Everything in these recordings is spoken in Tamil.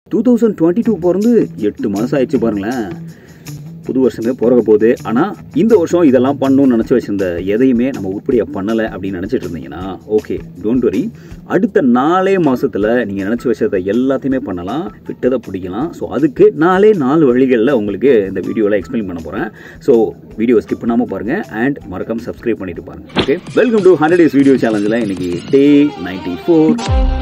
டூ தௌசண்ட் டுவெண்ட்டி டூ பிறந்து எட்டு மாதம் ஆயிடுச்சு பாருங்களேன் புது வருஷமே பிறக்க போகுது ஆனால் இந்த வருஷம் இதெல்லாம் பண்ணணும்னு நினச்சி வச்சிருந்த எதையுமே நம்ம உருப்படியாக பண்ணலை அப்படின்னு நினச்சிட்டு இருந்தீங்கன்னா ஓகே டோன்ட் வரி அடுத்த நாலே மாதத்தில் நீங்கள் நினச்சி வச்சதை எல்லாத்தையுமே பண்ணலாம் விட்டதை பிடிக்கலாம் ஸோ அதுக்கு நாலே நாலு வழிகளில் உங்களுக்கு இந்த வீடியோவில் எக்ஸ்பிளைன் பண்ண போகிறேன் ஸோ வீடியோ ஸ்கிப் பண்ணாமல் பாருங்கள் அண்ட் மறக்காம சப்ஸ்கிரைப் பண்ணிட்டு பாருங்கள் okay welcome to hundred days video சேலஞ்சில் இன்னைக்கு day ninety four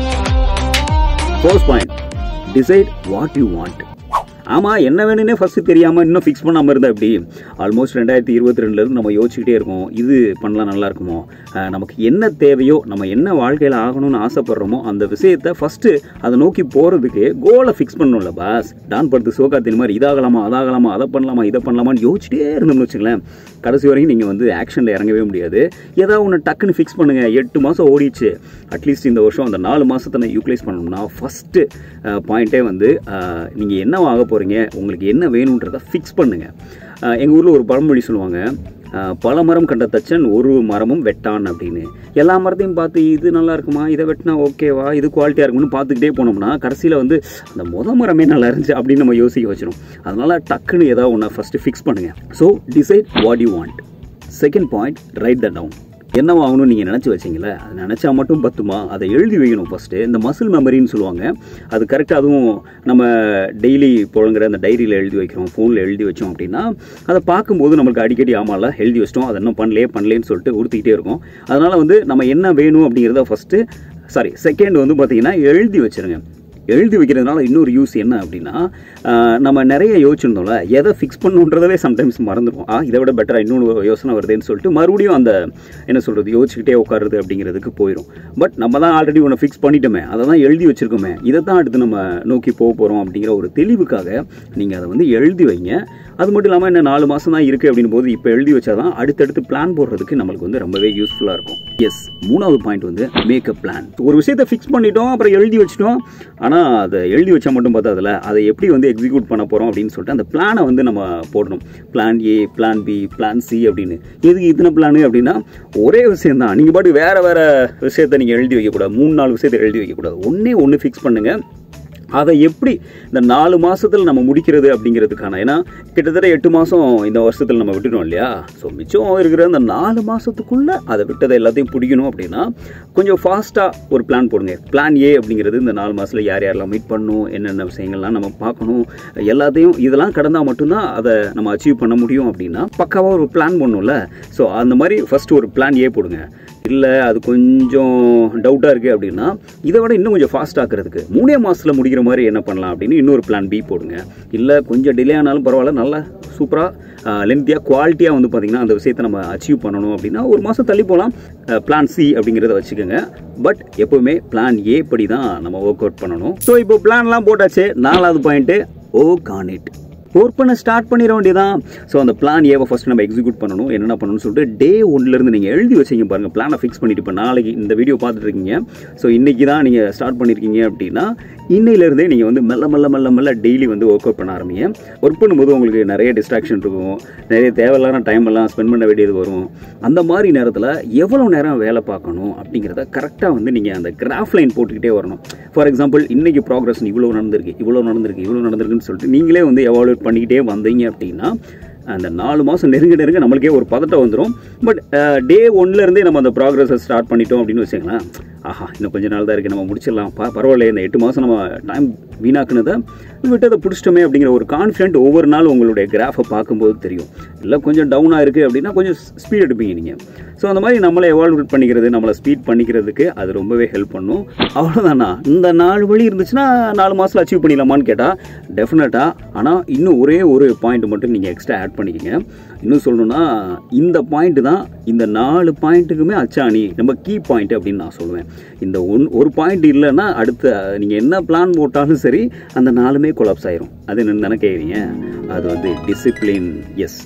first point decide what you want ஆமாம் என்ன வேணும்னே ஃபஸ்ட்டு தெரியாமல் இன்னும் ஃபிக்ஸ் பண்ணாமல் இருந்தால் எப்படி ஆல்மோஸ்ட் ரெண்டாயிரத்தி இருபத்தி ரெண்டுலேருந்து நம்ம யோசிச்சுக்கிட்டே இருக்கோம் இது பண்ணலாம் நல்லா இருக்குமோ அஹ் நமக்கு என்ன தேவையோ நம்ம என்ன வாழ்க்கையில் ஆகணும்னு ஆசைப்படுறோமோ அந்த விஷயத்தை ஃபஸ்ட்டு அதை நோக்கி போகிறதுக்கு கோலை ஃபிக்ஸ் பண்ணணும்ல பாஸ் டான் படுத்து சோகாத்தின் மாதிரி இதாகலாமா அதாகலாமா அதை பண்ணலாமா இதை பண்ணலாமான்னு யோசிச்சுட்டே இருந்தோம்னு வச்சுங்களேன் கடைசி வரைக்கும் நீங்கள் வந்து ஆக்ஷனில் இறங்கவே முடியாது ஏதாவது ஒன்று டக்குன்னு ஃபிக்ஸ் பண்ணுங்கள் எட்டு மாதம் ஓடிச்சு அட்லீஸ்ட் இந்த வருஷம் அந்த நாலு மாதத்தை நான் யூட்டிலைஸ் பண்ணணும்னா ஃபஸ்ட்டு பாயிண்ட்டே வந்து நீங்கள் என்ன ஆக போகிறீங்க உங்களுக்கு என்ன வேணுன்றதை ஃபிக்ஸ் பண்ணுங்கள் எங்கள் ஊரில் ஒரு பழமொழி சொல்லுவாங்க அஹ், பல மரம் கண்ட தச்சன் ஒரு மரமும் வெட்டான் அப்படின்னு எல்லா மரத்தையும் பார்த்து இது நல்லா இருக்குமா இதை வெட்டினா ஓகேவா இது குவாலிட்டியாக இருக்கும்னு பார்த்துக்கிட்டே போனோம்னா கடைசியில் வந்து அந்த முத மரமே நல்லா இருந்துச்சு அப்படின்னு நம்ம யோசிக்க வச்சிடும் அதனால் டக்குன்னு ஏதாவது ஒன்று ஃபஸ்ட்டு ஃபிக்ஸ் பண்ணுங்கள் so decide what you want second point write the down என்ன வாங்கணும்னு நீங்கள் நினச்சி வச்சிங்களே அது நினச்சா மட்டும் பத்துமா அதை எழுதி வைக்கணும் ஃபஸ்ட்டு இந்த மசில் மெமரின்னு சொல்லுவாங்க அது கரெக்டாக அதுவும் நம்ம டெய்லி புழங்குற அந்த டைரியில் எழுதி வைக்கிறோம் ஃபோனில் எழுதி வச்சோம் அப்படின்னா அதை பார்க்கும்போது நம்மளுக்கு அடிக்கடி ஆமாம்ல எழுதி வச்சிட்டோம் அதை இன்னும் பண்ணலையே பண்ணலேன்னு சொல்லிட்டு உறுத்திக்கிட்டே இருக்கும் அதனால் வந்து நம்ம என்ன வேணும் அப்படிங்கிறத ஃபஸ்ட்டு சாரி செகண்ட் வந்து பார்த்தீங்கன்னா எழுதி வச்சிருங்க எழுதி வைக்கிறதுனால இன்னொரு யூஸ் என்ன அப்படின்னா ஆஹ், நம்ம நிறைய யோசிச்சிருந்தோம்ல எதை ஃபிக்ஸ் பண்ணுன்றதவே சம்டைம்ஸ் மறந்துடும் ஆ இதை விட பெட்டராக இன்னொன்று யோசனை வருதுன்னு சொல்லிட்டு மறுபடியும் அந்த என்ன சொல்கிறது யோசிச்சுக்கிட்டே உட்காருது அப்படிங்கிறதுக்கு போயிடும் பட் நம்ம தான் ஆல்ரெடி ஒன்று ஃபிக்ஸ் பண்ணிட்டோமே அதை தான் எழுதி வச்சிருக்கோமே இதை தான் அடுத்து நம்ம நோக்கி போக போகிறோம் அப்படிங்கிற ஒரு தெளிவுக்காக நீங்கள் அதை வந்து எழுதி வைங்க அது மட்டும் இல்லாமல் இன்னும் நாலு மாதம் தான் இருக்குது அப்படின் போது இப்போ எழுதி வச்சாதான் அடுத்தடுத்து பிளான் போடுறதுக்கு நம்மளுக்கு வந்து ரொம்பவே யூஸ்ஃபுல்லாக இருக்கும் எஸ் மூணாவது பாயிண்ட் வந்து மேக் அ பிளான் ஒரு விஷயத்தை ஃபிக்ஸ் பண்ணிட்டோம் அப்புறம் எழுதி வச்சிட்டோம் ஆனால் அதை எழுதி வச்சா மட்டும் பார்த்தாதுல அதை எப்படி வந்து எக்ஸிக்யூட் பண்ண போகிறோம் அப்படின்னு சொல்லிட்டு அந்த பிளானை வந்து நம்ம போடணும் plan A plan B plan C அப்படின்னு எதுக்கு இத்தனை பிளானு அப்படின்னா ஒரே விஷயம் தான் நீங்கள் பாட்டு வேறு வேறு விஷயத்தை நீங்கள் எழுதி வைக்கக்கூடாது மூணு நாலு விஷயத்தை எழுதி வைக்கக்கூடாது ஒன்றே ஒன்று ஃபிக்ஸ் பண்ணுங்கள் அதை எப்படி இந்த நாலு மாசத்துல நம்ம முடிக்கிறது அப்படிங்கிறதுக்கான ஏன்னா கிட்டத்தட்ட எட்டு மாதம் இந்த வருஷத்தில் நம்ம விட்டுட்டோம் இல்லையா ஸோ மிச்சம் இருக்கிற அந்த நாலு மாதத்துக்குள்ளே அதை விட்டதை எல்லாத்தையும் பிடிக்கணும் அப்படின்னா கொஞ்சம் ஃபாஸ்ட்டாக ஒரு பிளான் போடுங்க பிளான் ஏ அப்படிங்கிறது இந்த நாலு மாதத்தில் யார் யாரெல்லாம் மீட் பண்ணணும் என்னென்ன விஷயங்கள்லாம் நம்ம பார்க்கணும் எல்லாத்தையும் இதெல்லாம் கடந்தால் மட்டும்தான் அதை நம்ம அச்சீவ் பண்ண முடியும் அப்படின்னா பக்காவாக ஒரு பிளான் பண்ணணும்ல ஸோ அந்த மாதிரி ஃபஸ்ட்டு ஒரு பிளான் ஏ போடுங்க இல்லை அது கொஞ்சம் டவுட்டாக இருக்குது அப்படின்னா இதை விட இன்னும் கொஞ்சம் ஃபாஸ்ட் ஆக்குறதுக்கு மூணே மாதத்தில் முடிக்கிற மாதிரி என்ன பண்ணலாம் அப்படின்னு இன்னொரு பிளான் பி போடுங்க இல்லை கொஞ்சம் டிலே ஆனாலும் பரவாயில்ல நல்லா சூப்பராக லென்த்தியாக குவாலிட்டியாக வந்து பார்த்திங்கன்னா அந்த விஷயத்தை நம்ம அச்சீவ் பண்ணணும் அப்படின்னா ஒரு மாதம் தள்ளி போகலாம் பிளான் சி அப்படிங்கிறத வச்சுக்கோங்க பட் எப்போவுமே பிளான் ஏ படி தான் நம்ம ஒர்க் அவுட் பண்ணணும் ஸோ இப்போ பிளான்லாம் போட்டாச்சு நாலாவது பாயிண்ட்டு ஓ கான் இட் ஒர்க் பண்ண ஸ்டார்ட் பண்ணிட வேண்டியதான் ஸோ அந்த பிளான் ஏவை ஃபஸ்ட் நம்ம எக்ஸிக்யூட் பண்ணணும் என்னென்ன பண்ணணும்னு சொல்லிட்டு டே ஒன்லேருந்து நீங்கள் எழுதி வச்சிங்க பாருங்கள் பிளானை ஃபிக்ஸ் பண்ணிட்டு இப்போ நாளைக்கு இந்த வீடியோ பார்த்துட்டு இருக்கீங்க ஸோ இன்றைக்கி தான் நீங்கள் ஸ்டார்ட் பண்ணியிருக்கீங்க அப்படின்னா இன்னையிலேருந்தே நீங்கள் வந்து மெல்ல மெல்ல மெல்ல மெல்ல டெய்லி வந்து ஒர்க் அவுட் பண்ண ஆரம்பிங்க ஒர்க் பண்ணும்போது உங்களுக்கு நிறைய டிஸ்ட்ராக்ஷன் இருக்கும் நிறைய தேவையில்லாத டைம் எல்லாம் ஸ்பெண்ட் பண்ண வேண்டியது வரும் அந்த மாதிரி நேரத்தில் எவ்வளோ நேரம் வேலை பார்க்கணும் அப்படிங்கிறத கரெக்டாக வந்து நீங்கள் அந்த கிராஃப் லைன் போட்டுக்கிட்டே வரணும் ஃபார் எக்ஸாம்பிள் இன்னைக்கு ப்ராக்ரஸ் இவ்வளோ நடந்திருக்கு இவ்வளோ நடந்திருக்கு இவ்வளோ நடந்திருக்குன்னு சொல்லிட்டு நீங்களே வந்து எவாலுவேட் பண்ணிக்கிட்டே வந்தீங்க அப்படின்னா அந்த நாலு மாதம் நெருங்க நெருங்க நம்மளுக்கே ஒரு பதட்டம் வந்துடும் பட் டே ஒன்லேருந்தே நம்ம அந்த ப்ராக்ரஸை ஸ்டார்ட் பண்ணிட்டோம் அப்படின்னு வச்சுங்களேன் ஆஹா இன்னும் கொஞ்ச நாள் தான் இருக்குது நம்ம முடிச்சிடலாம் பா பரவாயில்ல இந்த எட்டு மாதம் நம்ம டைம் வீணாக்குனதை விட்டதை பிடிச்சிட்டோமே அப்படிங்கிற ஒரு கான்ஃபிடென்ட் ஒவ்வொரு நாள் உங்களுடைய கிராஃபை பார்க்கும்போது தெரியும் இல்லை கொஞ்சம் டவுனாக இருக்குது அப்படின்னா கொஞ்சம் ஸ்பீட் எடுப்பீங்க நீங்கள் ஸோ அந்த மாதிரி நம்மளை எவால்வேட் பண்ணிக்கிறது நம்மளை ஸ்பீட் பண்ணிக்கிறதுக்கு அது ரொம்பவே ஹெல்ப் பண்ணும் அவ்வளோதானா இந்த நாலு வழி இருந்துச்சுன்னா நாலு மாதத்தில் அச்சீவ் பண்ணிடலாமான்னு கேட்டால் டெஃபினட்டாக ஆனால் இன்னும் ஒரே ஒரு பாயிண்ட் மட்டும் நீங்கள் எக்ஸ்ட்ரா ஆட் பண்ணிக்கங்க இன்னும் சொல்லணும்னா இந்த பாயிண்ட் தான் இந்த நாலு பாயிண்ட்டுக்குமே அச்சாணி நம்ம கீ பாயிண்ட் அப்படின்னு நான் சொல்லுவேன் இந்த ஒன் ஒரு பாயிண்ட் இல்லைன்னா அடுத்த நீங்கள் என்ன பிளான் போட்டாலும் சரி அந்த நாலுமே கொலாப்ஸ் ஆயிரும் அது என்னன்னு தானே கேட்குறீங்க அது வந்து டிசிப்ளின் எஸ்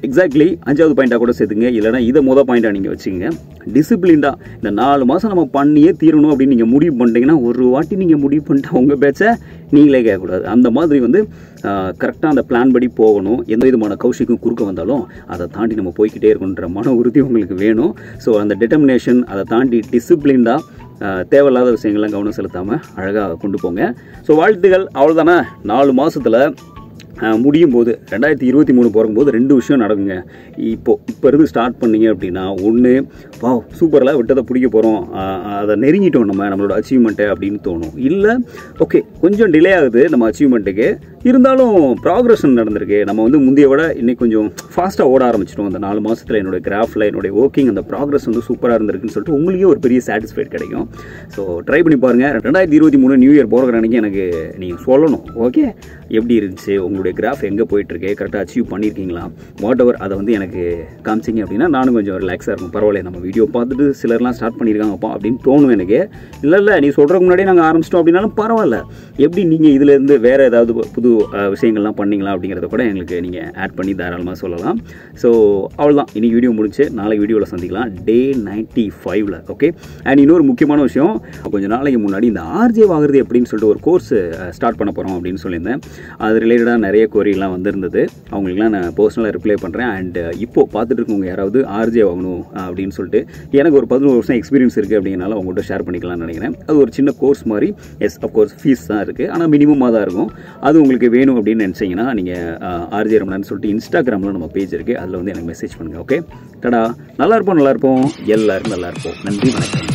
எக்ஸாக்ட்லி அஞ்சாவது பாயிண்டாக கூட சேர்த்துங்க இல்லைனா இதை முத பாயிண்டாக நீங்கள் வச்சுங்க டிசிப்ளின்டாக இந்த நாலு மாதம் நம்ம பண்ணியே தீரணும் அப்படின்னு நீங்கள் முடிவு பண்ணிட்டீங்கன்னா ஒரு வாட்டி நீங்கள் முடிவு பண்ணிட்டா உங்கள் பேச்சை நீங்களே கேட்கக்கூடாது அந்த மாதிரி வந்து கரெக்டாக அந்த பிளான் படி போகணும் எந்த விதமான கௌஷிக்கும் குறுக்க வந்தாலும் அதை தாண்டி நம்ம போய்க்கிட்டே இருக்கணுன்ற மன உறுதி உங்களுக்கு வேணும் ஸோ அந்த டிட்டர்மினேஷன் அதை தாண்டி டிசிப்ளின்டாக தேவையில்லாத விஷயங்கள்லாம் கவனம் செலுத்தாமல் அழகாக கொண்டு போங்க ஸோ வாழ்த்துகள் அவ்வளோதானே நாலு மாதத்தில் முடியும் போது ரெண்டாயிரத்தி இருபத்தி மூணு போகும்போது ரெண்டு விஷயம் நடக்குங்க இப்போ இப்போ இருந்து ஸ்டார்ட் பண்ணீங்க அப்படின்னா ஒன்று வா சூப்பரில் விட்டதை பிடிக்க போகிறோம் அதை நெருங்கிட்டோம் நம்ம நம்மளோட அச்சீவ்மெண்ட்டை அப்படின்னு தோணும் இல்லை ஓகே கொஞ்சம் டிலே ஆகுது நம்ம அச்சீவ்மெண்ட்டுக்கு இருந்தாலும் ப்ராக்ரஷன் நடந்திருக்கு நம்ம வந்து முந்தைய விட இன்னைக்கு கொஞ்சம் ஃபாஸ்ட்டாக ஓட ஆரம்பிச்சிட்டோம் அந்த நாலு மாதத்தில் என்னோட கிராஃபில் என்னுடைய ஒர்க்கிங் அந்த ப்ராக்ரஸ் வந்து சூப்பராக இருந்திருக்குன்னு சொல்லிட்டு உங்களுக்கே ஒரு பெரிய சாட்டிஸ்ஃபைட் கிடைக்கும் ஸோ ட்ரை பண்ணி பாருங்கள் ரெண்டாயிரத்தி இருபத்தி மூணு நியூ இயர் போகிற அன்றைக்கி எனக்கு நீங்கள் சொல்லணும் ஓகே எப்படி இருந்துச்சு உங்களுடைய கிராஃப் எங்கே போயிட்டுருக்கு கரெக்டாக அச்சீவ் பண்ணியிருக்கீங்களா வாட் எவர் அதை வந்து எனக்கு காமிச்சிங்க அப்படின்னா நானும் கொஞ்சம் ரிலாக்ஸாக இருக்கும் பரவாயில்ல நம்ம வீடியோ பார்த்துட்டு சிலர்லாம் ஸ்டார்ட் பண்ணியிருக்காங்கப்பா அப்படின்னு தோணும் எனக்கு இல்லை இல்லை நீ சொல்கிறதுக்கு முன்னாடியே நாங்கள் ஆரம்பிச்சிட்டோம் அப்படின்னாலும் பரவாயில்ல எப்படி நீங்கள் இதுலேருந்து வேறு ஏதாவது புது அஹ், விஷயங்கள்லாம் பண்ணீங்களா அப்படிங்கிறத கூட எங்களுக்கு நீங்கள் ஆட் பண்ணி தாராளமாக சொல்லலாம் ஸோ அவ்வளோதான் இன்னைக்கு வீடியோ முடிச்சு நாளைக்கு வீடியோவில் சந்திக்கலாம் டே நைன்ட்டி ஃபைவ்ல ஓகே அண்ட் இன்னொரு முக்கியமான விஷயம் கொஞ்சம் நாளைக்கு முன்னாடி இந்த ஆர்ஜே ஆகுறது எப்படின்னு சொல்லிட்டு ஒரு கோர்ஸ் ஸ்டார்ட் பண்ண போகிறோம் அப்படின்னு சொல்லியிருந்தேன் அது ரிலேட்டடாக நிறைய கொரியெல்லாம் வந்திருந்தது அவங்களுக்குலாம் நான் பர்சனலாக ரிப்ளை பண்ணுறேன் அண்ட் இப்போது பார்த்துட்டு இருக்கவங்க யாராவது ஆர்ஜே ஆகணும் அப்படின்னு சொல்லிட்டு எனக்கு ஒரு பதினோரு வருஷம் எக்ஸ்பீரியன்ஸ் இருக்குது அப்படிங்கனால அவங்கள்ட்ட ஷேர் பண்ணிக்கலாம்னு நினைக்கிறேன் அது ஒரு சின்ன கோர்ஸ் மாதிரி எஸ் அஃப்கோர்ஸ் ஃபீஸ் தான் இருக்குது ஆனால் மினிமமாக தான் இருக்கும் அது உங்களுக்கு வேணும் அப்படின்னு நினச்சிங்கன்னா நீங்கள் ஆர்ஜே ரமணான்னு சொல்லிட்டு இன்ஸ்டாகிராமில் நம்ம பேஜ் இருக்குது அதில் வந்து எனக்கு மெசேஜ் பண்ணுங்கள் ஓகே டடா நல்லா இருப்போம் நல்லா இருப்போம் எல்லாரும் நல்லா இருப்போம் நன்றி வணக்கம்